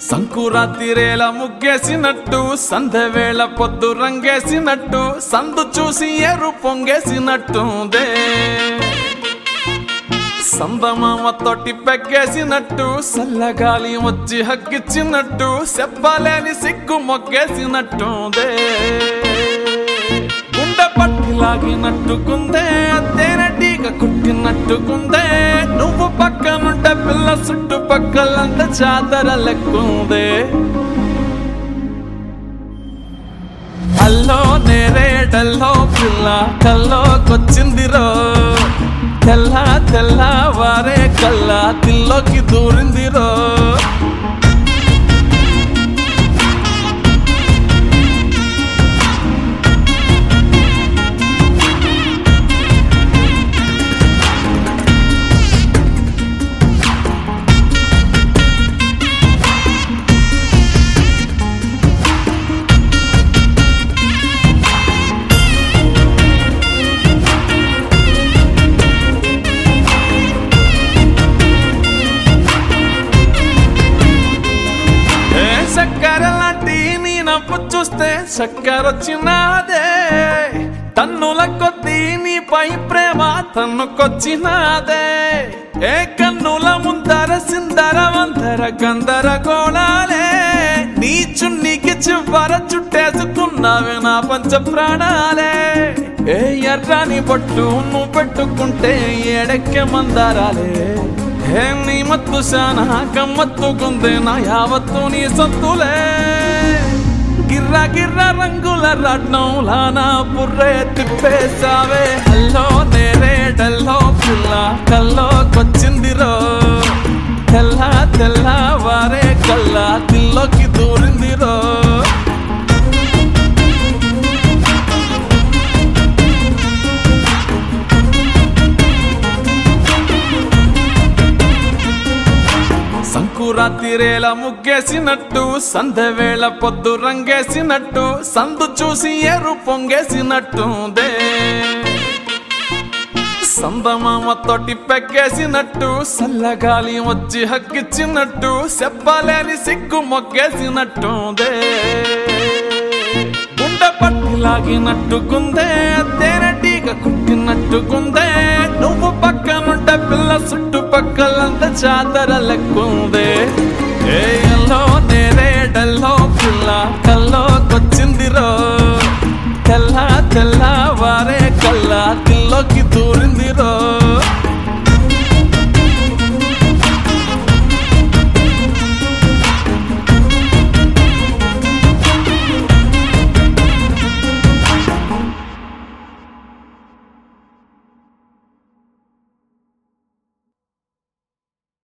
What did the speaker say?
సంకురాతిరేల ముగ్గేసినట్టు సంధ్యవేళ పొద్దు రంగేసినట్టు సందు చూసి ఎరు పొంగేసినట్టుందే సందమామ తోటి పెగ్గేసినట్టు సల్లగాలి వచ్చి హగ్గిచ్చినట్టు చెప్పలేని సిగ్గు మొగ్గేసినట్టుందే గుండె పట్టి లాగినట్టుకుందే తేనెటీగ కుట్టినట్టుకుందే నువ్వు పక్కనుంటే పిల్ల చుట్టుపక్కలంత చాదర లెక్కుందే అల్లో నేరేడల్లో పిల్ల కల్లోకొచ్చిందిరో తెల్ల తెల్ల వారే కల్లా తిల్లోకి దూరిందిరో ఏ చక్కెర లాంటి నీ నవ్వు చూస్తే చక్కెర వచ్చినాదే తన్నుల కొద్దీ నీపై ప్రేమ తన్నుకొచ్చినాదే ఏ కన్నుల ముందర సిందర వందర గందర గోళాలే నీ చున్నీకి చివర చుట్టేసుకున్నావే నా పంచ ప్రాణాలే ఏ ఎర్రాని బొట్టు నువ్వు పెట్టుకుంటే ఏడెక్కే మందారాలే హే నీ మత్తు శానా గమ్మత్తుకుందే నా యావత్తు నీ సొత్తులే గిర్ర గిర్ర రంగుల రత్నంలా నా బుర్రే తిప్పేసావే హల్లో నేరేడల్లో పిల్ల కల్లోకొచ్చిందిరో తెల్ల తెల్ల వారే కల్లా దిల్లోకి దూరిందిరో సంకురాతిరేల ముగ్గేసినట్టు సంధ్యవేళ పొద్దు రంగేసినట్టు సందు చూసి ఎరు పొంగేసినట్టుందే సందమామ తోటి పెగ్గేసినట్టు సల్లగాలి వచ్చి హక్కిచ్చినట్టు చెప్పలేని సిగ్గు మొగ్గేసినట్టుందే గుండె పట్టి లాగినట్టుకుందే తేనెటీగ కుట్టినట్టుకుందే నువ్వు పక్కనుంటే పిల్ల చుట్టుపక్కలంత చాదర లెక్కుందే ఏయల్లో నేరేడల్లో పిల్ల కల్లోకొచ్చింది